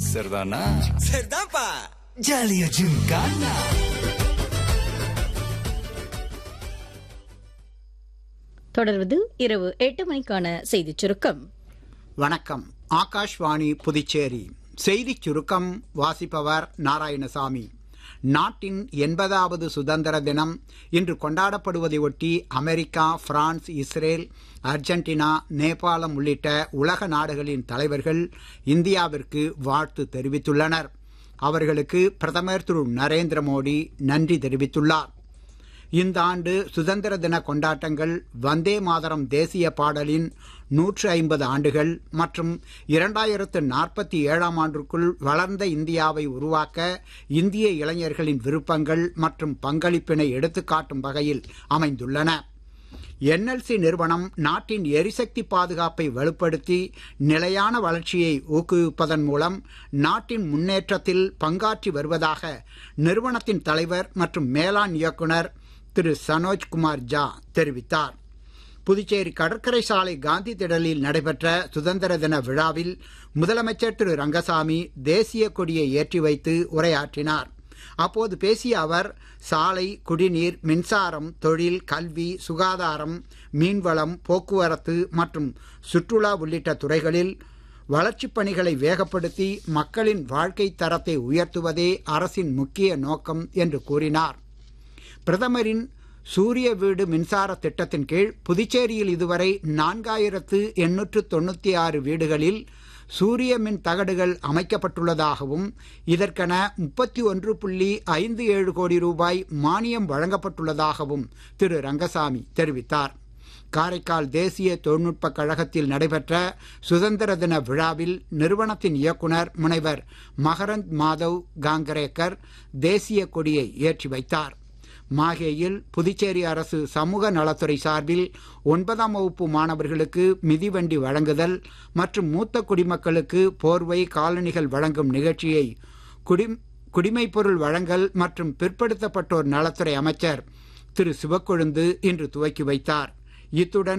சரிதானா சரிதான்ப்பா ஜாலியா ஜிம்கானா தொடர்வது இரவு எட்டு மணிக்கான செய்திச் சுருக்கம் வணக்கம் ஆகாஷ்வாணி புதுச்சேரி செய்திச் சுருக்கம் வாசிப்பவர் நாராயணசாமி நாட்டின் எண்பதாவது சுதந்திர தினம் இன்று கொண்டாடப்படுவதை ஒட்டி அமெரிக்கா பிரான்ஸ் இஸ்ரேல் அர்ஜென்டினா நேபாளம் உள்ளிட்ட உலக நாடுகளின் தலைவர்கள் இந்தியாவிற்கு வாழ்த்து தெரிவித்துள்ளனர் அவர்களுக்கு பிரதமர் திரு நரேந்திர மோடி நன்றி தெரிவித்துள்ளார் இந்த ஆண்டு சுதந்திர தின கொண்டாட்டங்கள் வந்தே மாதரம் தேசிய பாடலின் நூற்று ஐம்பது ஆண்டுகள் மற்றும் இரண்டாயிரத்து நாற்பத்தி ஏழாம் ஆண்டுக்குள் வளர்ந்த இந்தியாவை உருவாக்க இந்திய இளைஞர்களின் விருப்பங்கள் மற்றும் பங்களிப்பினை எடுத்துக்காட்டும் வகையில் அமைந்துள்ளன என்எல்சி நிறுவனம் நாட்டின் எரிசக்தி பாதுகாப்பை வலுப்படுத்தி நிலையான வளர்ச்சியை ஊக்குவிப்பதன் மூலம் நாட்டின் முன்னேற்றத்தில் பங்காற்றி வருவதாக நிறுவனத்தின் தலைவர் மற்றும் மேலாண் இயக்குனர் திரு சனோஜ் குமார் ஜா தெரிவித்தார் புதுச்சேரி கடற்கரை சாலை காந்தி திடலில் நடைபெற்ற சுதந்திர தின விழாவில் முதலமைச்சர் திரு ரங்கசாமி தேசிய கொடியை ஏற்றி வைத்து உரையாற்றினார் அப்போது பேசிய அவர் சாலை குடிநீர் மின்சாரம் தொழில் கல்வி சுகாதாரம் மீன்வளம் போக்குவரத்து மற்றும் சுற்றுலா உள்ளிட்ட துறைகளில் வளர்ச்சிப் பணிகளை வேகப்படுத்தி மக்களின் வாழ்க்கை தரத்தை உயர்த்துவதே அரசின் முக்கிய நோக்கம் என்று கூறினார் பிரதமரின் சூரிய வீடு மின்சார திட்டத்தின் கீழ் புதுச்சேரியில் இதுவரை நான்காயிரத்து எண்ணூற்று தொண்ணூற்றி ஆறு வீடுகளில் சூரிய மின் தகடுகள் அமைக்கப்பட்டுள்ளதாகவும் இதற்கென முப்பத்தி ஒன்று புள்ளி ஐந்து ஏழு கோடி ரூபாய் மானியம் வழங்கப்பட்டுள்ளதாகவும் திரு ரங்கசாமி தெரிவித்தார் காரைக்கால் தேசிய தொழில்நுட்ப கழகத்தில் நடைபெற்ற சுதந்திர தின விழாவில் நிறுவனத்தின் இயக்குனர் முனைவர் மகரந்த் மாதவ் காங்கரேக்கர் தேசிய கொடியை ஏற்றி வைத்தார் மாகேயில் புதுச்சேரி அரசு சமூக நலத்துறை சார்பில் ஒன்பதாம் வகுப்பு மாணவர்களுக்கு மிதிவண்டி வழங்குதல் மற்றும் மூத்த குடிமக்களுக்கு போர்வை காலணிகள் வழங்கும் நிகழ்ச்சியை குடி குடிமைப்பொருள் வழங்கல் மற்றும் பிற்படுத்தப்பட்டோர் நலத்துறை அமைச்சர் திரு சிவக்கொழுந்து இன்று துவக்கி வைத்தார் இத்துடன்